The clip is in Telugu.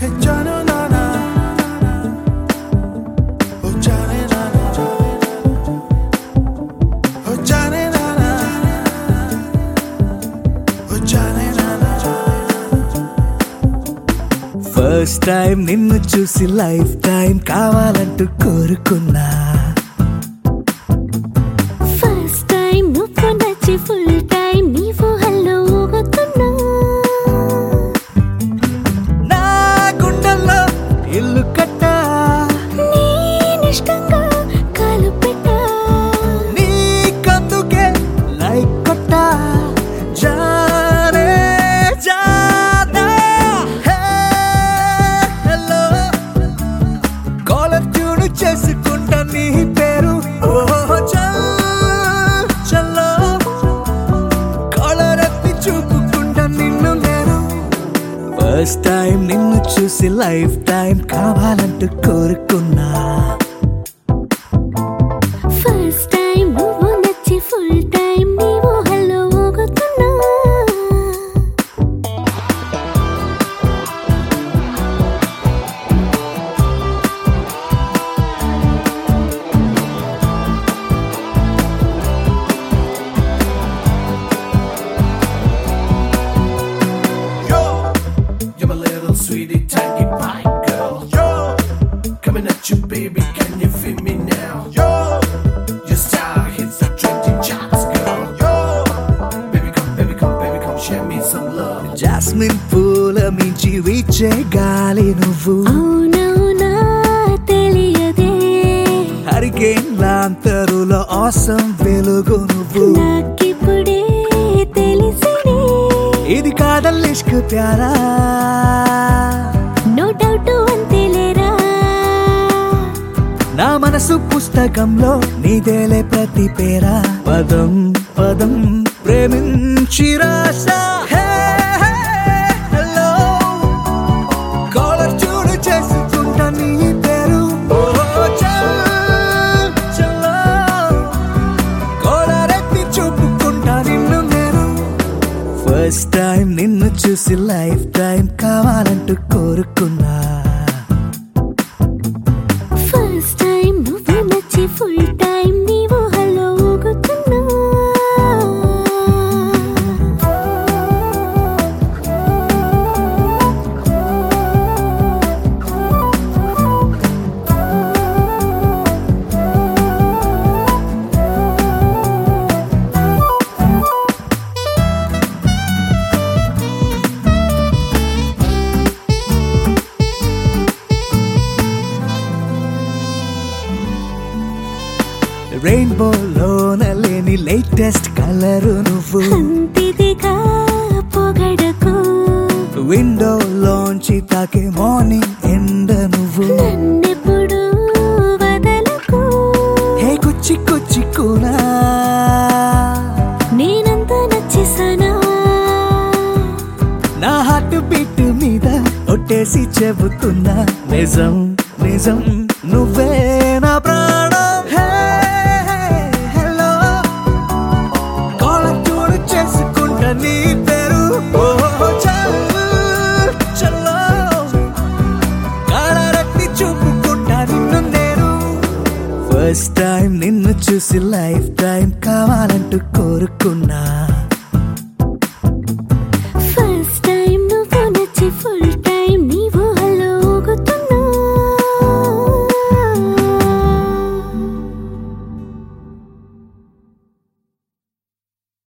ఫస్ట్ టైం నిన్ను చూసి లైఫ్ టైం కావాలంటూ కోరుకున్నా ఫస్ట్ టైం నువ్వు నచ్చి ఫుల్ టైం నీవు హల్లో ఊగుతున్నా నా గుండెల్లో ఇల్లు కట్టా నేనిష్టంగా కాలు పెట్టా నీకందుకే లైక్ కొట్టా జానే జానా హే హలో కాలర్ ట్యూన్ చేసుకుంటా నీ పేరు ఓ చల్ చల్లో కాలర్ ఎత్తి చూపుకుంటా నిన్ను నేను ఫస్ట్ టైం నిన్ను చూసి లైఫ్ టైం కావాలంటూ కోరుకున్నా ఫస్ట్ టైం నువ్వు నచ్చి ఫుల్ టైం నీవు హల్లో ఊగుతున్నా Yo, you're my little sweetie, tiny pie girl. Yo, coming at you, baby, can you feel me now? Yo, your style hits the trending charts, girl. Yo, baby, come, baby, come, baby, come, share me some love. Jasmine పూల మించి వీచే గాలి నువ్వు అవునవునా తెలియదే హరికేన్ లాంతరులో ఆసం వెలుగు నువ్వు నాకిప్పుడే తెలిసినే ఇది కాదల్ ఇష్క్ ప్యారా నో డౌట్ అంతేలేరా నా మనసు పుస్తకంలో నీదేలే ప్రతి పేరా పదం పదం ప్రేమించి రాసా హే, హే, హలో. కాలర్ చూడు చేసుకుంటా నీ పేరు ఓ, చల్, చల్లో. కాలర్ ఎత్తి చూపుకుంటా నిన్ను నేను ఫస్ట్ టైం నిన్ను చూసి లైఫ్ టైం కావాలంటూ కోరుకున్నా ఫస్ట్ టైం నువ్వు నచ్చి ఫుల్ టైం నీవు హలో ఊగుతున్నా రెయిన్బోలోన లేని లేటెస్ట్ కలరు నువ్వు అంతిదిగా పొగడకు విండోలోంచి తాకే మార్నింగ్ ఎండ నువ్వు నన్నెప్పుడు వదలకు హే కుచ్చి కుచ్చి కూనా నేనంతా నచ్చేసానా నా హార్ట్ బీట్ మీద ఒట్టేసి చెబుతున్నా నిజం నిజం నువ్వే నా ప్రాణం హే, హలో కాలర్ చూడు చేసుకుంటా నీ పేరు ఓ చల్ చల్లో కాలరెత్తి చూపుకుంటా నిన్ను నేను ఫస్ట్ టైం నిన్ను చూసి లైఫ్ టైం కావాలంటూ కోరుకున్నా